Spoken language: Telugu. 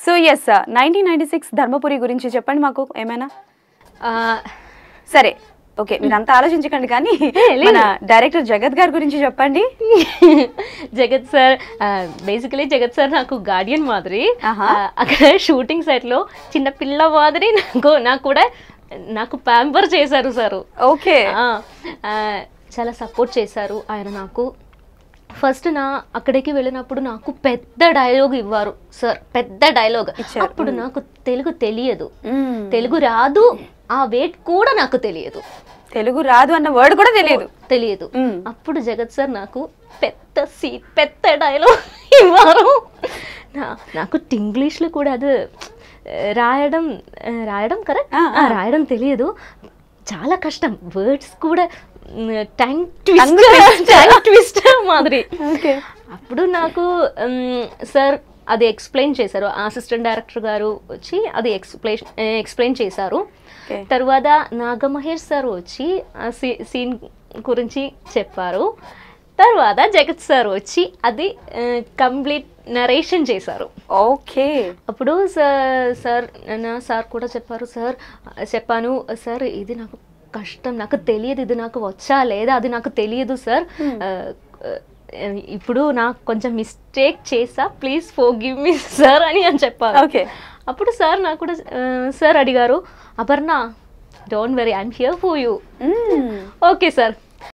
So yes nineteen ninety six Dharmapuri గురించి చెప్పండి మాకు ఏమైనా ఆ, సరే ఓకే మీరు అంతా ఆలోచించకండి కానీ లేదు. మన డైరెక్టర్ జగత్ గారి గురించి చెప్పండి Jagat sir basically Jagat sir నాకు గార్డియన్ మాదిరి ఆహా. ఆ, అక్కడ షూటింగ్ సెట్లో చిన్న పిల్ల మాదిరి నాకు నాకు కూడా నాకు ప్యాంపర్ చేశారు సార్ ఓకే చాలా సపోర్ట్ చేశారు ఆయన నాకు ఫస్ట్ నా అక్కడికి వెళ్ళినప్పుడు నాకు పెద్ద డైలాగ్ ఇవ్వారు సార్ పెద్ద డైలాగ్ ఇచ్చారు. అప్పుడు నాకు తెలుగు తెలియదు మ్మ్. తెలుగు రాదు ఆ వేట్ కూడా నాకు తెలియదు తెలుగు రాదు అన్న వర్డ్ కూడా తెలియదు తెలియదు మ్మ్. అప్పుడు జగత్ సార్ నాకు పెద్ద సీ పెద్ద డైలాగ్ ఇవ్వారు నా- నాకు ఇంగ్లీష్లో కూడా అది ఆ, రాయడం ఆ, రాయడం కరెక్ట్ ఆ, ఆ. రాయడం తెలియదు చాలా కష్టం వర్డ్స్ కూడా tongue Tongue twist tongue twist మాదిరి ఓకే అప్పుడు నాకు మ్, సార్ అది ఎక్స్ప్లెయిన్ చేశారు అసిస్టెంట్ డైరెక్టర్ గారు వచ్చి అది ఎక్స్ప్లెయిన్ ఎక్స్ప్లెయిన్ చేశారు Okay. తర్వాత నాగమహేష్ సార్ వచ్చి ఆ సీ- సీన్ గురించి చెప్పారు తర్వాత జగత్ సార్ వచ్చి అది కంప్లీట్ నరేషన్ చేశారు ఓకే అప్పుడు సార్ సార్ నా సార్ కూడా చెప్పారు సార్ చెప్పాను సార్ ఇది నాకు కష్టం నాకు తెలియదు ఇది నాకు వచ్చా లేదా అది నాకు తెలియదు సార్ ఆ, ఆ, ఇప్పుడు నాకు కొంచెం మిస్టేక్ చేసా please forgive me sir అని అని చెప్పారు ఓకే అప్పుడు సార్ నాకు కూడా ఆ, సార్ అడిగారు Aparna don't worry I'm here for you okay sir